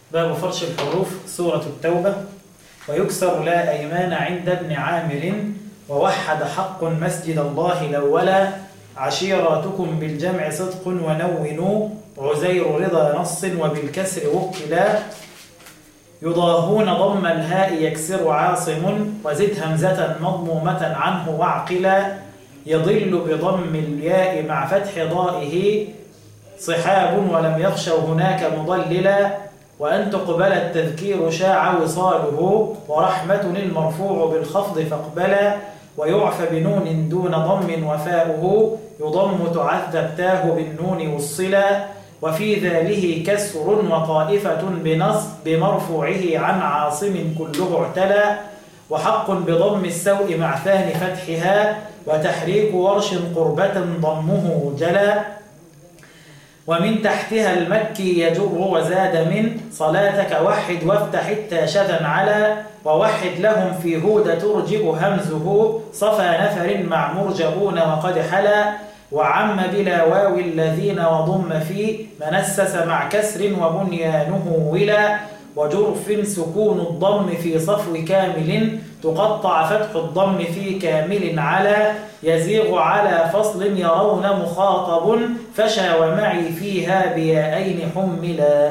باب فرش الحروف سورة التوبة ويكسر لا أيمان عند ابن عامر ووحد حق مسجد الله الأولى عشيراتكم بالجمع صدق ونونوا عزير رضا نص وبالكسر وكلا يضاهون ضم الهاء يكسر عاصم وزد همزة مضمومة عنه وعقلا يضل بضم الياء مع فتح ضائه صحاب ولم يخشوا هناك مضللا وأن تقبل التذكير شاع وصاله ورحمة المرفوع بالخفض فاقبلا ويعفى بنون دون ضم وفاؤه يضم تعذب تاه بالنون والصلا وفي ذاله كسر وطائفة بنصب بمرفوعه عن عاصم كله اعتلى وحق بضم السوء مع ثاني فتحها وتحريك ورش قربة ضمه جلا ومن تحتها المكي يجر وزاد من صلاتك وحد وافتح التاشذا على ووحد لهم في هود ترجئ همزه صفى نفر مع مرجئون وقد حلا وعم بلا واو الذين وضم في منسس مع كسر وبنيانه ولا وجرف سكون الضم في صفو كامل تقطع فتح الضم في كامل على يزيغ على فصل يرون مخاطب فشى ومعي فيها بيائين حملا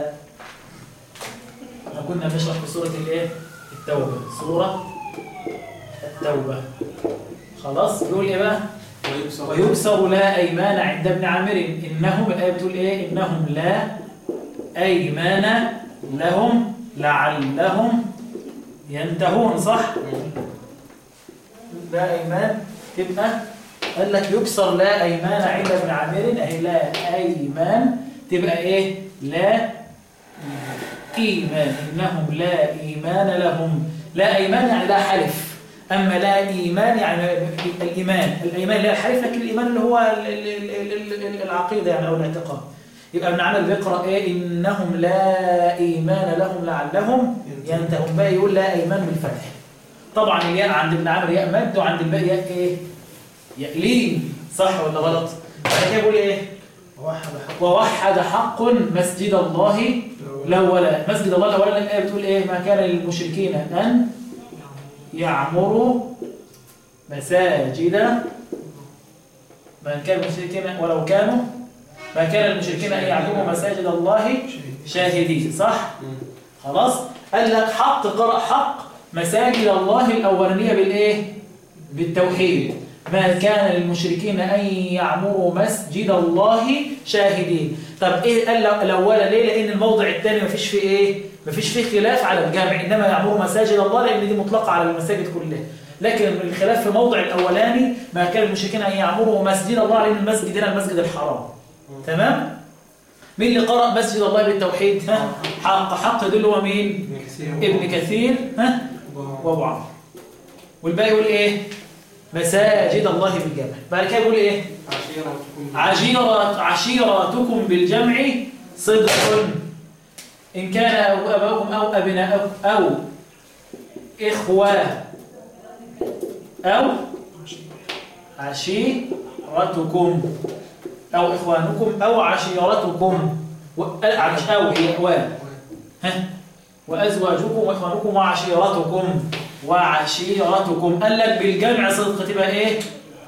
كنا نشرح في سورة الايه؟ التوبة سورة التوبة خلاص يقول ايه بقى؟ ويكسر لا أيمان عند ابن عامر إنهم الآية بتقول إيه إنهم لا أيمان لهم لعلهم ينتهون صح لا أيمان تبقى قال لك يكسر لا أيمان عند ابن عامر أي لا أيمان تبقى إيه لا إيمان إنهم لا إيمان لهم لا أيمان يعني لا حلف أما لا إيمان يعني الإيمان الإيمان لا الحلف لكن الإيمان اللي هو العقيدة يعني أو الاعتقاد يبقى ابن عامر بيقرأ إيه إنهم لا إيمان لهم لعلهم ينتهون بقى يقول لا إيمان بالفتح طبعا الياء عند ابن عامر ياء مد وعند الباقي ياء إيه ياء لين صح ولا غلط بعد كده يقول إيه ووحد حق مسجد الله الأولى مسجد الله الأولى الآية بتقول إيه ما كان للمشركين أن يعمروا مساجد من كان المشركين ولو كانوا ما كان المشركين أن يعمروا مساجد الله شاهدين صح؟ خلاص؟ قال لك حق قرأ حق مساجد الله الأولانية بالإيه؟ بالتوحيد ما كان للمشركين أن يعمروا مسجد الله شاهدين طب إيه قال الأولى ليه؟ لأن الموضع الثاني ما فيش فيه إيه؟ ما فيش فيه خلاف على الجامع إنما يعمروا مساجد الله لأن دي مطلقة على المساجد كلها لكن الخلاف في الموضع الأولاني ما كان المشركين أن يعمروا مسجد الله لأن المسجد هنا المسجد الحرام تمام؟ مين اللي قرأ مسجد الله بالتوحيد؟ ها؟ حق حق دول هو مين؟ ابن كثير ها؟ وابو عمرو والباقي يقول إيه؟ مساجد الله بالجمع بعد كده يقول ايه عشيرة عشيراتكم بالجمع صدق إن كان أباؤكم أو أبناؤكم أو إخوة أو عشيرتكم أو إخوانكم أو عشيرتكم أو هي أوان ها وأزواجكم وإخوانكم وعشيرتكم وعشيرتكم قال لك بالجمع صدق تبقى ايه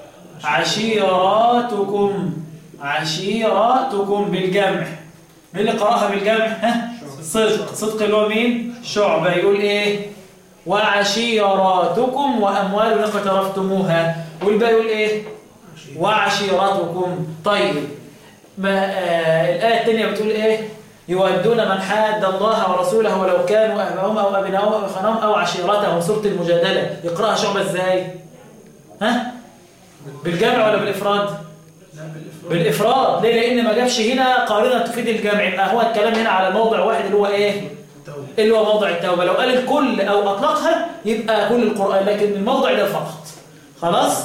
عشيراتكم عشيراتكم بالجمع مين اللي قراها بالجمع ها صدق صدق اللي هو مين شعبة يقول ايه وعشيراتكم واموال اقترفتموها والباقي يقول ايه وعشيرتكم طيب ما آه الايه الثانيه بتقول ايه يودون من حاد الله ورسوله ولو كانوا أباهم أو أبناهم أو إخوانهم أو عشيرتهم سورة المجادلة يقرأها شعبة إزاي؟ ها؟ بالجمع ولا بالإفراد؟ بالإفراد ليه؟ لأن ما جابش هنا قارنة تفيد الجمع يبقى هو الكلام هنا على موضع واحد اللي هو إيه؟ اللي هو موضع التوبة لو قال الكل أو أطلقها يبقى كل القرآن لكن الموضع ده فقط خلاص؟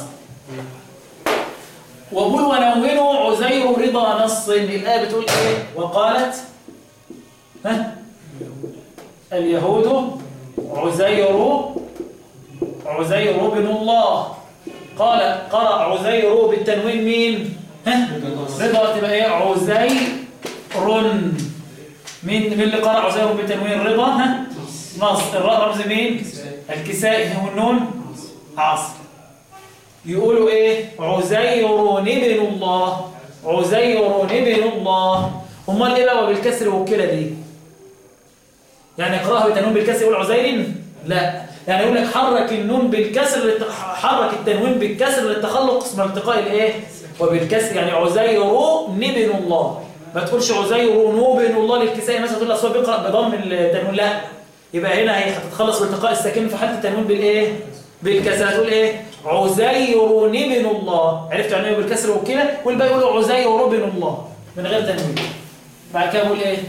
وقل ونونوا عزير رضا نص الآية بتقول إيه؟ وقالت ها اليهود عزير عزير بن الله قال قرأ عزير بالتنوين مين ها رضا تبقى ايه عزير مين مين اللي قرأ عزير بتنوين رضا ها نص الراء رمز مين الكسائي هو النون عاصم يقولوا ايه عزير ابن الله عزير ابن الله امال ايه بقى بالكسر والكلى دي يعني اقراها بتنوين بالكسر يقول عزير لا يعني يقول لك حرك النون بالكسر للت- حرك التنوين بالكسر للتخلق اسم التقاء الايه وبالكسر يعني عزير ابن الله ما تقولش عزير ابن الله للكسائي مثلا تقول اصل هو بيقرا بضم التنوين لا يبقى هنا هي هتتخلص بالتقاء الساكن في حاله التنوين بالايه بالكسر هتقول ايه عزير ابن الله عرفت يعني ايه بالكسر وكده والباقي يقولوا عزير ابن الله من غير تنوين بعد كده يقول ايه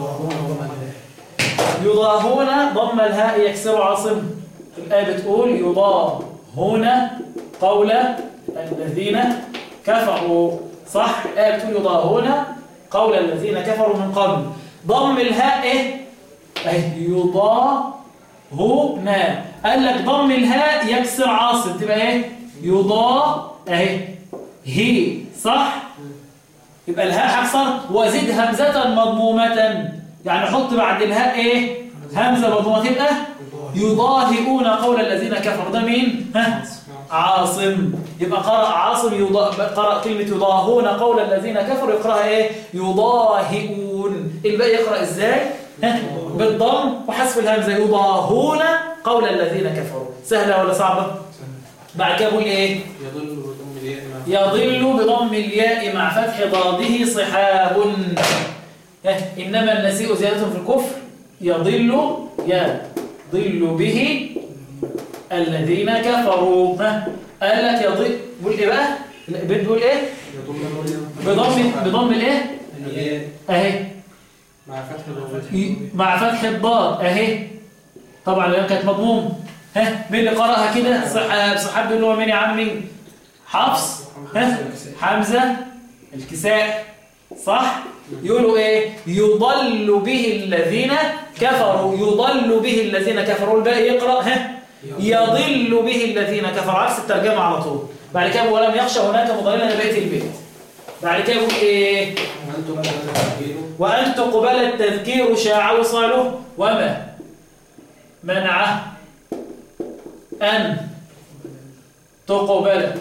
يضاهون ضم الهاء يكسر عاصم الآية بتقول يضاهون قول الذين كفروا صح الآية بتقول يضاهون قول الذين كفروا من قبل ضم الهاء ايه اهي يضاهون قال لك ضم الهاء يكسر عاصم تبقى ايه يضا اهي هي صح يبقى الهاء هكسر وزد همزة مضمومة يعني حط بعد الهاء ايه همزة مضمومة تبقى يضاهئون قول الذين كفروا ده مين ها عاصم يبقى قرأ عاصم يضا... قرأ كلمة يضاهون قول الذين كفروا يقرأها ايه يضاهئون الباقي يقرأ ازاي ها بالضم وحذف الهمزة يضاهون قول الذين كفروا سهلة ولا صعبة بعد كده بقول ايه يضل بضم الياء مع يضل بضم الياء مع فتح ضاده صحاب ها، إنما النسيء زيادة في الكفر يضل يضل به الذين كفروا ها قال لك يضل بقول ايه بقى البيت بيقول ايه يضل بضم بضم الايه الياء اهي مع فتح ضمته ي- مع فتح الضاد اهي طبعا لان كانت مضموم ها مين اللي قراها كده صح صحاب اللي هو مين يا عمي حفص ها حمزه الكساء صح يقولوا ايه يضل به الذين كفروا يضل به الذين كفروا الباقي يقرا ها يضل به الذين كفروا عكس الترجمه على طول بعد كده ولم يخشى هناك مضللا بقيه البيت بعد كده يقول ايه وأنتم لا تتأكلوا وأن تقبل التذكير شاع وصاله وما منعه أن تقبل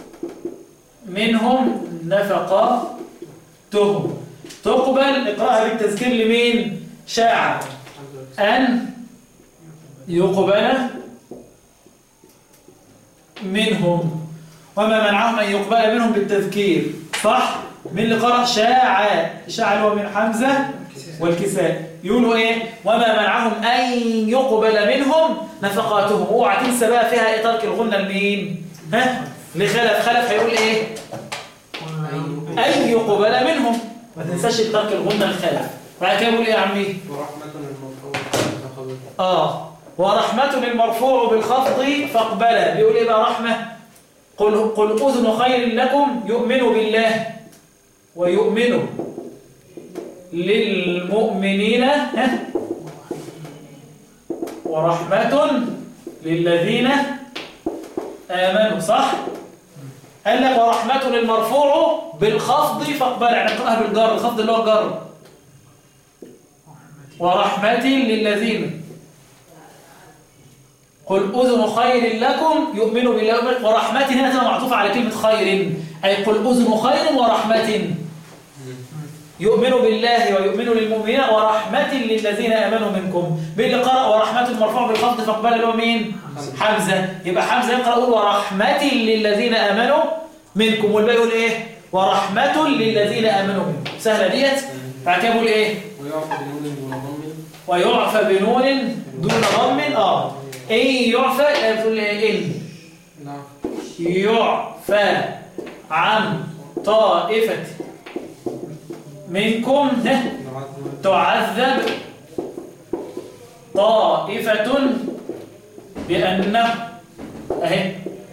منهم نفقاتهم تقبل اقرأها بالتذكير لمين شاع أن يقبل منهم وما منعهم أن يقبل منهم بالتذكير صح؟ من اللي قرأ شاع شاع اللي هو من حمزة والكساء يقولوا ايه وما منعهم أن يقبل منهم نفقاتهم اوعى تنسى بقى فيها ايه ترك الغنة لمين ها لخلف خلف هيقول ايه أن يقبل منهم ما تنساش ترك الغنة لخلف بعد كده يقول ايه يا عمي ورحمة المرفوع تخبط آه ورحمة المرفوع بالخفض فاقبل بيقول إيه بقى رحمة قل, قل أذن خير لكم يؤمن بالله ويؤمن للمؤمنين ها؟ ورحمة للذين آمنوا صح؟ قال لك ورحمة المرفوع بالخفض فاقبل يعني اقرأها بالجر الخفض اللي هو الجر ورحمة للذين قل أذن خير لكم يؤمن بالله ورحمة هنا تبقى معطوفة على كلمة خير أي قل أذن خير ورحمة يؤمن بالله ويؤمن للمؤمنين ورحمة للذين آمنوا منكم باللي قرأ ورحمة المرفوع بالخفض فاقبل اللي هو مين؟ حمزة يبقى حمزة يقرأ يقول ورحمة للذين آمنوا منكم والباقي يقول إيه؟ ورحمة للذين آمنوا منكم سهلة ديت بعد كده يقول إيه؟ ويعفى بنون دون ضم ويعفى بنون دون ضم اه ان يعفى يبقى بتقول ايه ان نعم يعفى عن طائفة منكم ها، نعم تعذب طائفة بأنه أهي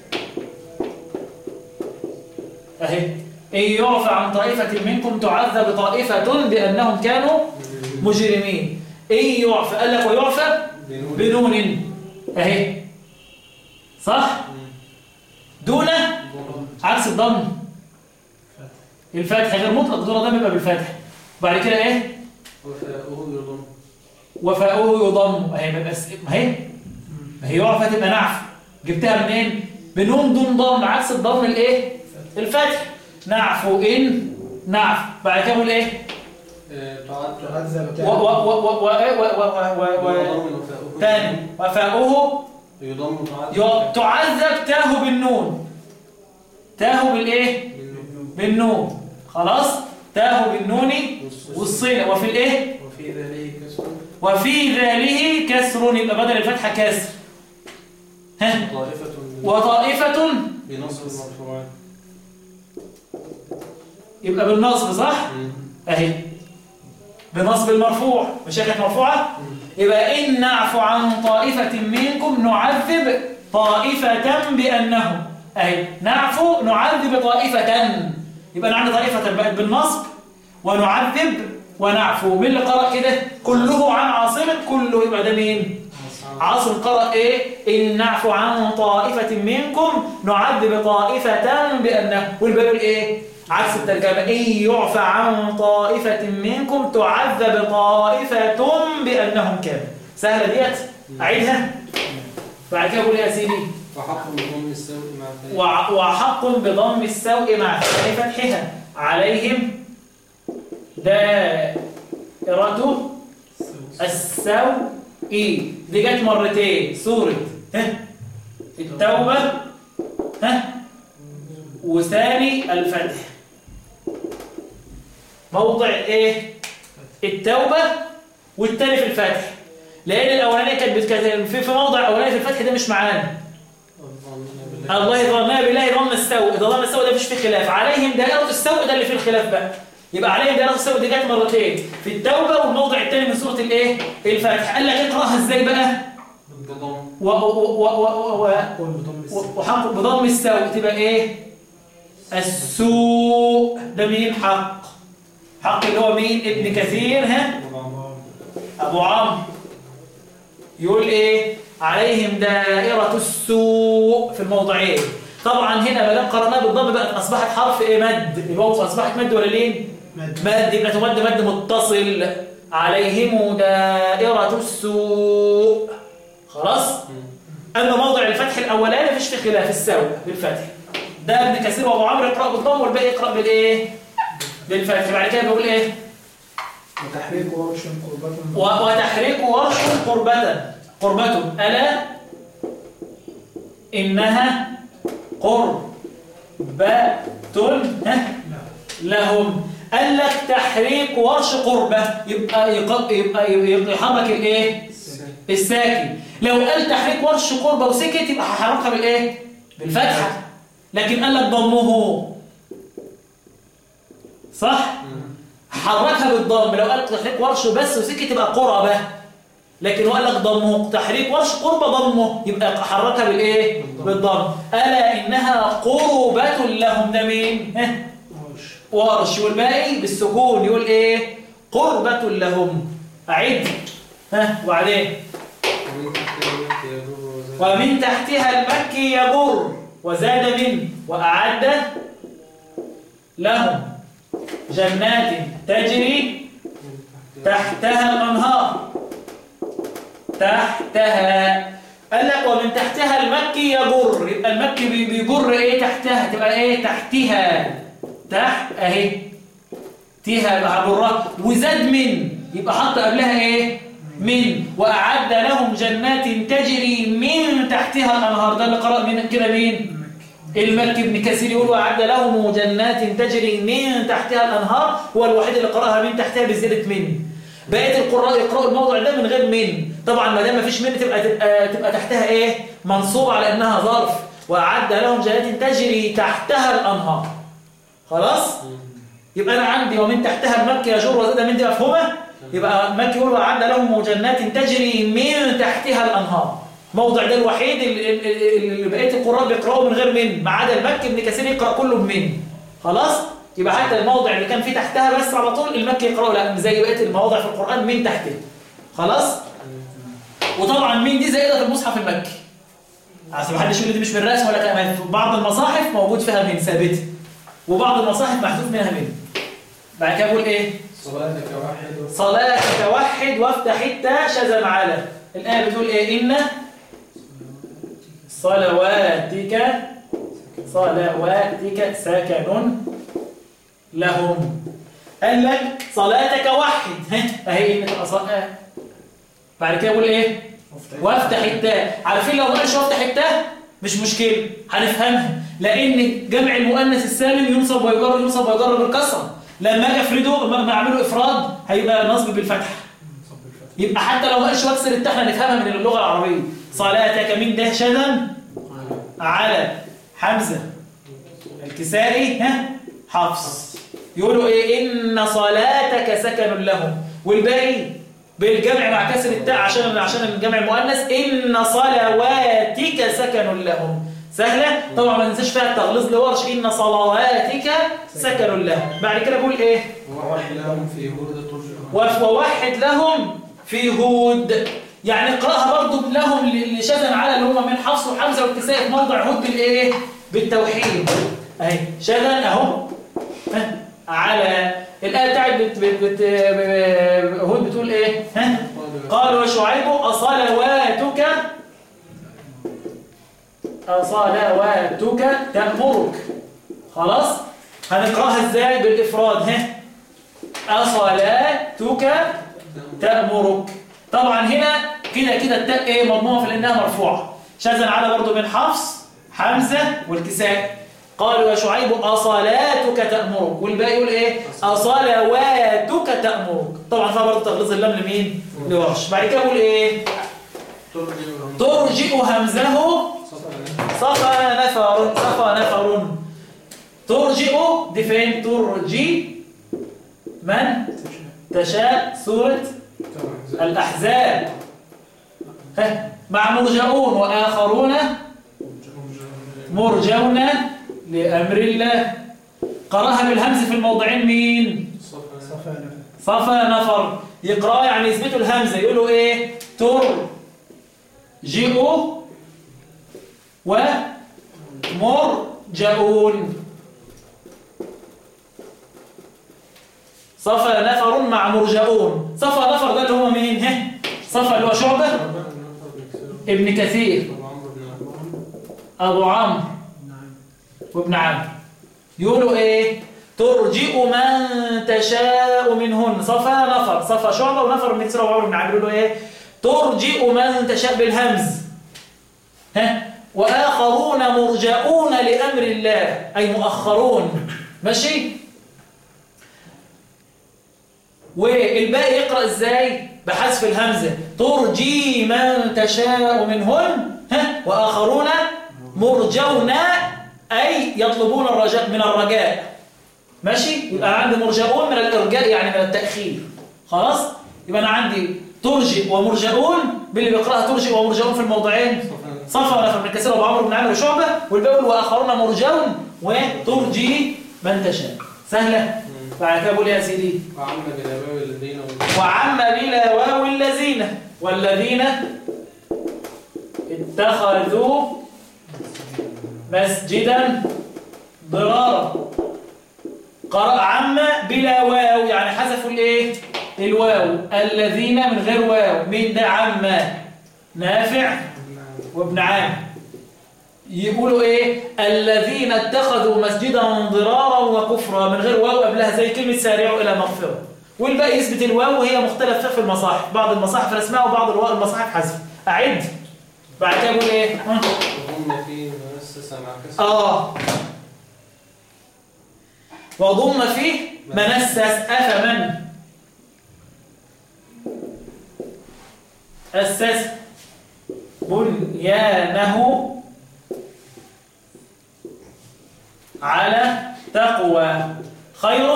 أهي إن يعفى عن طائفة منكم تعذب طائفة بأنهم كانوا مجرمين إن يعفى قال لك ويعفى بنون بنون أهي صح دون ضم عكس الضم الفتح غير مطلق دون ضم يبقى بالفتح بعد كده ايه وفاؤه يضم وفاؤه يضم اهي ما بس ما هي ما هي يعرف تبقى نعف جبتها منين بنون دون ضم عكس الضم الايه الفتح نعفو ان نعف بعد كده بقول ايه آه، تعد تعذب و و و و و و و و و يضم وفاؤه تاني وفاؤه يضم ي- تعد تعذب تاه بالنون تاه بالايه بالنون خلاص تاه بالنون والصله وفي الايه وفي ذلك كسر وفي ذاله كسر يبقى بدل الفتحه كسر ها طائفة من- وطائفه بنصب المرفوعات يبقى بالنصب صح اهي بنصب المرفوع مش هي كانت مرفوعه يبقى ان نعفو عن طائفه منكم نعذب طائفه بانهم اهي نعفو نعذب طائفه يبقى انا عندي طائفه بقت بالنصب ونعذب ونعفو مين اللي قرأ كده كله عن عاصم كله يبقى ده مين عاصم قرأ ايه إن نعفو عن طائفة منكم نعذب طائفة بأنه والباقي يقول ايه عكس الترجمة إن يعفى عن طائفة منكم تعذب طائفة بأنهم كانوا سهلة ديت أعيدها بعد كده أقول إيه يا سيدي وحق بضم السوء مع الثاني وع- وحق بضم السوء مع ثاني فتحها عليهم دائرة السوء دي جت مرتين سورة ها التوبة ها وثاني الفتح موضع ايه التوبة والتاني في الفتح لان الاولانيه كانت بتكتب في في موضع اولاني في الفتح ده مش معانا الظنين بالله الله ظننا بالله ظن السوء ده ظن السوء ده مفيش فيه خلاف عليهم دائرة السوء ده اللي فيه الخلاف بقى يبقى عليهم دائرة السوء دي جت مرتين في التوبة والموضع الثاني من سورة الايه الفتح قال لك اقراها ازاي بقى بالضم و و و و و و قول بضم السين و- وحق بضم السوء تبقى ايه السوء ده مين حق حق اللي هو مين ابن كثير ها ابو عمرو يقول ايه عليهم دائرة السوء في الموضعين طبعا هنا ما دام قرأناه بالضم بقت اصبحت حرف ايه مد الواو اصبحت مد ولا لين مد مد يبقى تمد مد متصل عليهم دائرة السوء خلاص اما موضع الفتح الاولاني مفيش فيه خلاف السوء بالفتح ده ابن كثير وابو عمرو يقرأ بالضم والباقي يقرأ بالايه بالفتح بعد كده بيقول ايه وتحريك ورش قربة و- وتحريك ورش قربة قربة ألا إنها قربة ها لهم قال لك تحريك ورش قربة يبقى يق- يبقى يبقى يحرك الايه الساكن لو قال تحريك ورش قربة وسكت يبقى هحركها بالايه بالفتحة لكن قال لك ضمه صح حركها بالضم لو قال تحريك ورش بس وسكت تبقى قربة لكن هو قال لك ضمه تحريك ورش قربة ضمه يبقى حركها بالايه بالضم. بالضم الا انها قربة لهم ده مين ها ورش ورش والباقي بالسكون يقول ايه قربة لهم اعد ها وبعدين ومن تحت الملك يدور وزاد ومن تحتها المكي يجر وزاد من وأعد لهم جنات تجري من تحت تحتها الأنهار تحتها قال لك ومن تحتها المكي يجر يبقى المكي بي- بيجر ايه تحتها تبقى ايه تحتها تحت اهي تيها يبقى هجرها وزاد من يبقى حط قبلها ايه من واعد لهم جنات تجري من تحتها الانهار ده اللي قرأ من كده مين المكي بن كثير يقول واعد لهم جنات تجري من تحتها الانهار هو الوحيد اللي قرأها من تحتها بزياده من بقيه القراء يقرأوا الموضوع ده من غير من طبعا ما دام ما فيش من تبقى تبقى تبقى تحتها ايه منصوبه على انها ظرف واعد لهم جنات تجري تحتها الانهار خلاص يبقى انا عندي ومن تحتها المكي يجر وزاد من دي مفهومه يبقى المكي يقول وعد لهم جنات تجري من تحتها الانهار موضع ده الوحيد اللي, اللي اللي بقيه القراء بيقراوا من غير من ما عدا المكي ابن كثير يقرا كله بمن خلاص يبقى حتى الموضع اللي كان فيه تحتها بس على طول المكي يقراه لا زي بقيه المواضع في القران من تحته خلاص وطبعا مين دي زائده في المصحف المكي عشان ما حدش يقول لي دي مش من الرسم ولا كمان في بعض المصاحف موجود فيها من ثابته وبعض المصاحف محذوف منها من بعد كده بقول ايه صلاتك واحد صلاتك وحد وافتح التاء شزم على الآية بتقول إيه إن صلواتك صلواتك سكن لهم قال لك صلاتك وحد ها اهي ان الأصلاء بعد كده يقول ايه وافتح التاء عارفين لو ما قالش وافتح التاء مش مشكله هنفهمها لان جمع المؤنث السالم ينصب ويجر ينصب ويجر بالكسره لما اجي افرده لما اعمله افراد هيبقى نصب بالفتح يبقى حتى لو ما قالش واكسر التاء احنا نفهمها من اللغه العربيه صلاتك من ده شذا على حمزه الكسائي ها حفص يقولوا ايه ان صلاتك سكن لهم والباقي بالجمع مع كسر التاء عشان عشان الجمع المؤنث ان صلواتك سكن لهم سهله طبعا ما ننساش فيها التغليظ لورش ان صلواتك سكن لهم بعد كده بقول ايه وواحد لهم في هود ترجع وف- ووحد لهم في هود يعني اقراها برضو لهم ل- لشذا على اللي هم من حفص وحمزه والكسائي في موضع هود بالايه بالتوحيد اهي شذا اهو ها على الايه بتاعت بت بت بت ب- هود بتقول ايه ها قالوا شعيب اصلواتك اصلواتك تامرك خلاص هنقراها ازاي بالافراد ها اصلاتك تأمرك طبعا هنا كده كده التاء ايه مضمومه في لانها مرفوعه شاذا على برضه من حفص حمزه والكساء قالوا يا شعيب اصلاتك تأمرك والباقي يقول ايه اصلواتك تأمرك طبعا فيها برضه تغليظ اللام لمين لورش بعد كده يقول ايه ترجع ترجئ همزه صفى نفر صفى نفر ترجئ دي فين ترجي من تشاء سورة الأحزاب ها، مع مرجعون وآخرون مرجون لأمر الله قرأها بالهمز في الموضعين مين صفا نفر صفى نفر يقرأ يعني يثبتوا الهمزة يقولوا ايه تر جئوا ومرجعون صفى نفر مع مرجعون صفى نفر ده اللي هو مين ها صفى اللي هو شعبة ابن كثير أبو عمرو نعم وابن عمرو يقولوا ايه ترجئ من تشاء منهن صفى نفر صفى شعبة ونفر من كثير وعمر بن عمرو يقولوا ايه ترجئ من تشاء بالهمز ها وآخرون مرجئون لأمر الله أي مؤخرون ماشي والباقي يقرأ ازاي بحذف الهمزة ترجي من تشاء منهن ها وآخرون مرجون أي يطلبون الرجاء من الرجاء ماشي يبقى عندي مرجئون من الإرجاء يعني من التأخير خلاص يبقى أنا عندي ترجئ ومرجئون باللي بيقرأها ترجئ ومرجئون في الموضعين صفا ونفر من كثير وعمر بن عامر وشعبة والباقي وآخرون مرجون وترجي من تشاء سهلة بعد كده بقول يا سيدي وعم بالأبواب الذين وعم بلا واو الذين والذين اتخذوا مسجدا ضرارا قرأ عم بلا واو يعني حذفوا الايه الواو الذين من غير واو مين ده عم نافع وابن عام يقولوا ايه الذين اتخذوا مسجدا ضرارا وكفرا من غير واو قبلها زي كلمة سارعوا إلى مغفرة والباقي يثبت الواو وهي مختلف فيها في المصاحف بعض المصاحف الاسماء وبعض الواو المصاحف حذف أعد بعد كده يقول ايه ها؟ وهم في مؤسسة مع كسر اه وضم فيه منسس أفمن أسس بنيانه على تقوى خير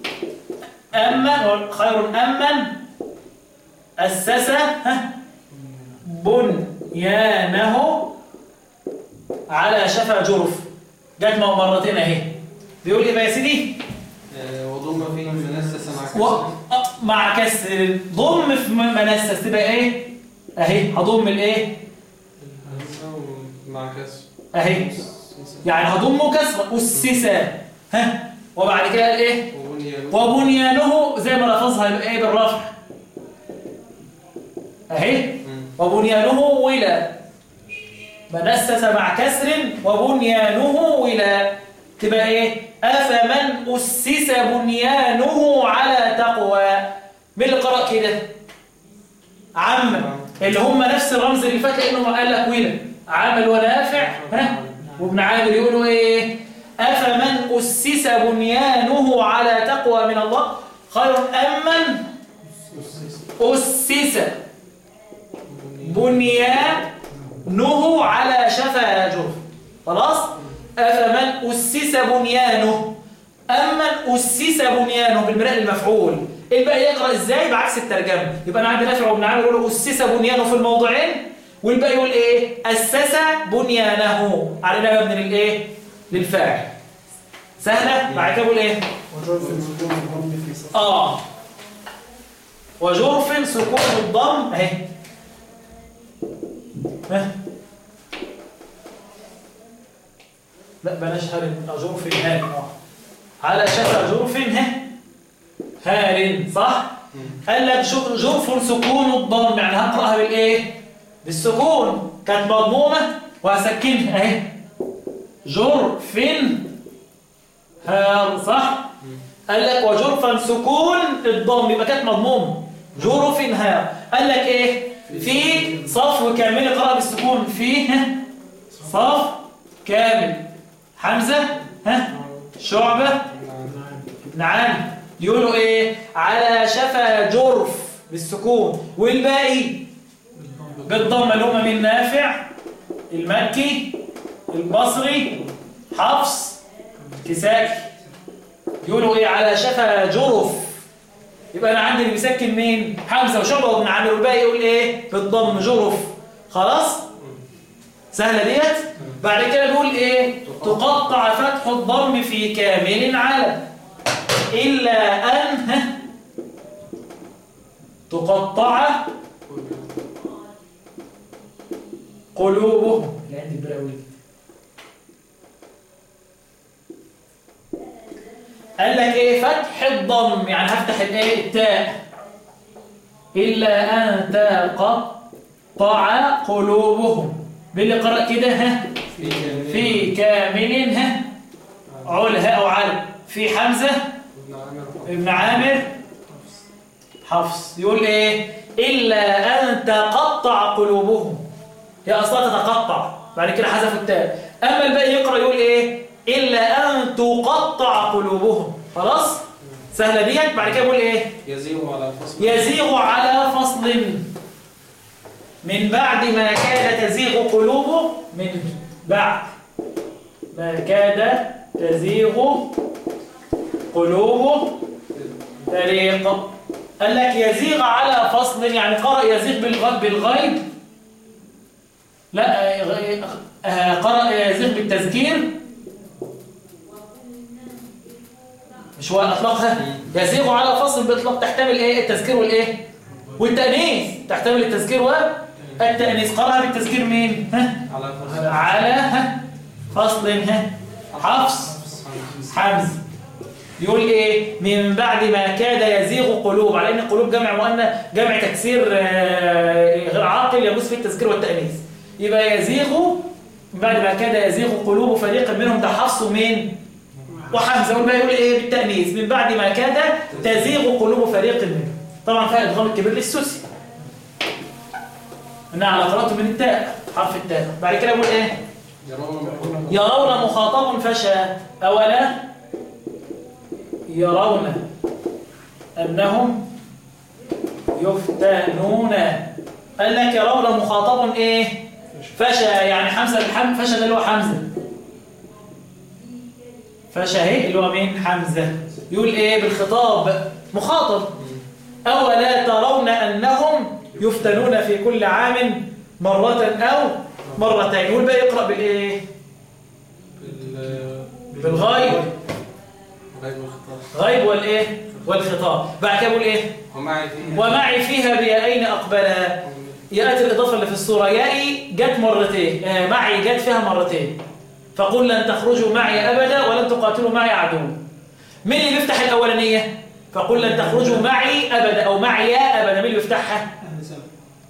أمن خير أمن أسس ها، بنيانه على شفا جرف جت مرتين اهي بيقول ايه بقى يا سيدي آه، وضم فيهم منسسة مع و... كسر آه، مع كسر ضم في م- منسس تبقى ايه اهي هضم الايه الهمزة مع كسر اهي يعني هضم كسر اسس ها وبعد كده قال ايه وبني وبنيانه وبنيانه زي ما لفظها ايه بالرفع اهي مم. وبنيانه ولا منسس مع كسر وبنيانه ولا تبقى ايه افمن اسس بنيانه على تقوى مين اللي قرأ كده عم اللي هم نفس الرمز اللي فات لانه قال لك ولا عامل ونافع ها وابن عامر يقولوا ايه افمن اسس بنيانه على تقوى من الله خير ام من اسس بنيانه على شفا جرف خلاص أفمن أسس بنيانه أمن أسس بنيانه بالمراء المفعول الباقي يقرأ إزاي بعكس الترجمة يبقى أنا عندي نافع وابن عامر يقولوا أسس بنيانه في الموضعين والباقي يقول إيه أسس بنيانه علينا مبني للإيه للفاعل سهلة بعد كده يقول إيه وجرف الزجور الضم في صف آه وجرف سكون الضم اهي ها لا بلاش هارن آه، جرف هارن اه على شفا جرف ها هارن صح مم. قال لك جر- جرف سكون الضم يعني هقراها بالايه بالسكون كانت مضمومه وهسكنها اهي جرف هار صح مم. قال لك وجرفا سكون الضم يبقى كانت مضمومه جرف ها قال لك ايه في صفو كامل قرأ بالسكون في ها صف كامل حمزه ها شعبه ابن عامر يقولوا ايه على شفا جرف بالسكون والباقي بالضمه اللي هم من نافع المكي البصري حفص كساكي يقولوا ايه على شفا جرف يبقى انا عندي اللي بيسكن مين حمزه وشعبه وابن عامر والباقي يقول ايه بالضم جرف خلاص سهله ديت بعد كده بيقول ايه تقطع فتح الضم في كامل على الا ان ها، تقطع قلوبهم اللي عندي البراوي قال لك ايه فتح الضم يعني هفتح الايه التاء الا ان تقطع قلوبهم باللي قرأ كده ها في كامل في كامل ها عل هاء وعل في حمزة ابن عامر ابن عامر حفص يقول ايه إلا أن تقطع قلوبهم هي أصلا تتقطع بعد كده حذف التاء أما الباقي يقرأ يقول ايه إلا أن تقطع قلوبهم خلاص سهلة ديت بعد كده يقول ايه يزيغ على الفصل يزيغ على فصل من بعد ما كاد تزيغ قلوبه من بعد ما كاد تزيغ قلوبه فريق قال لك يزيغ على فصل يعني قرأ يزيغ بالغ- بالغيب لا آه، آه، قرأ يزيغ بالتذكير مش هو اطلقها يزيغ على فصل باطلاق تحتمل ايه التذكير والايه والتانيث تحتمل التذكير والتانيث قرأها بالتذكير مين ها على فصل على ها فصل ها حفص حمز يقول ايه من بعد ما كاد يزيغ قلوب على ان القلوب جمع مؤنث جمع تكسير آه، غير عاقل يجوز فيه التذكير والتانيث يبقى يزيغ من بعد ما كاد يزيغ قلوب فريق منهم ده حفص ومين وحمزه والباقي يقول ايه بالتانيث من بعد ما كاد تزيغ قلوب فريق منهم طبعا فيها ادغام الكبير للسوسي انها على قراءته من التاء حرف التاء بعد كده يقول ايه يرون محمد يرون مخاطب فشى أولا يرون أنهم يفتنون قال لك يرون مخاطب إيه فشى يعني حمزة الحم فشى ده اللي هو حمزة فشى اهي اللي هو مين حمزة يقول إيه بالخطاب مخاطب أولا ترون أنهم يفتنون في كل عام مرة أو مرتين والباقي يقرأ بالإيه بال- بالغيب غيب الخطاب غيب والايه والخطاب بعد كده بقول ايه ومعي فيه ومعي فيها بيائين اقبلا ياتي الاضافه اللي في الصوره يائي جت مرتين آه معي جت فيها مرتين فقل لن تخرجوا معي ابدا ولن تقاتلوا معي عدو مين اللي بيفتح الاولانيه فقل لن تخرجوا معي ابدا او معي ابدا مين اللي بيفتحها أهل سبع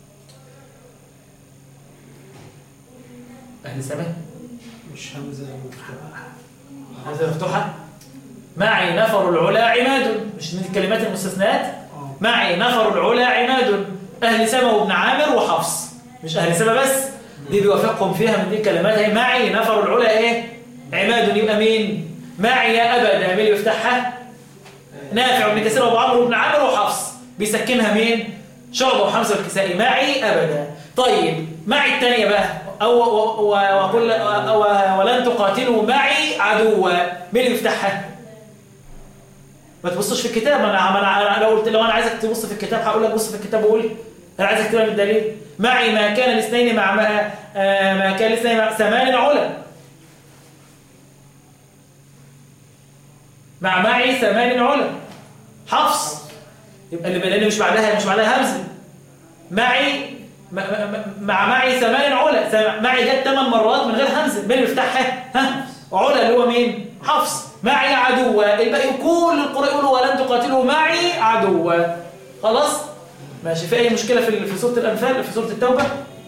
اهل سبع مش همزة مفتوحة هذا مفتوحه معي نفر العلا عماد مش من الكلمات المستثنات اه معي نفر العلا عماد أهل سما وابن عامر وحفص مش أهل سما بس دي بيوافقهم فيها من دي الكلمات هي معي نفر العلا إيه عماد يبقى مين معي يا أبدا مين اللي يفتحها نافع بن كثير وابو عمرو بن عامر وحفص بيسكنها مين شعبة وحمزة والكسائي معي أبدا طيب معي الثانية بقى أو و- و- وقل و- ولن تقاتلوا معي عدوا مين اللي يفتحها ما تبصش في الكتاب انا ما انا أنا لو قلت لو انا عايزك تبص في الكتاب هقول لك بص في الكتاب وقول انا عايزك تكتبها من الدليل معي ما كان الاثنين مع ما, آه ما كان الاثنين مع ثمان علا مع معي ثمان علا حفص يبقى اللي لان مش بعدها مش بعدها همزه معي م- م- مع معي ثمان علا ثم- معي جت ثمان مرات من غير همزه مين اللي بيفتحها ها علا اللي هو مين حفص معي عدوا الباقي كل القراء يقولوا ولن تقاتلوا معي عدوا خلاص ماشي في اي مشكله في في سوره الانفال في سوره التوبه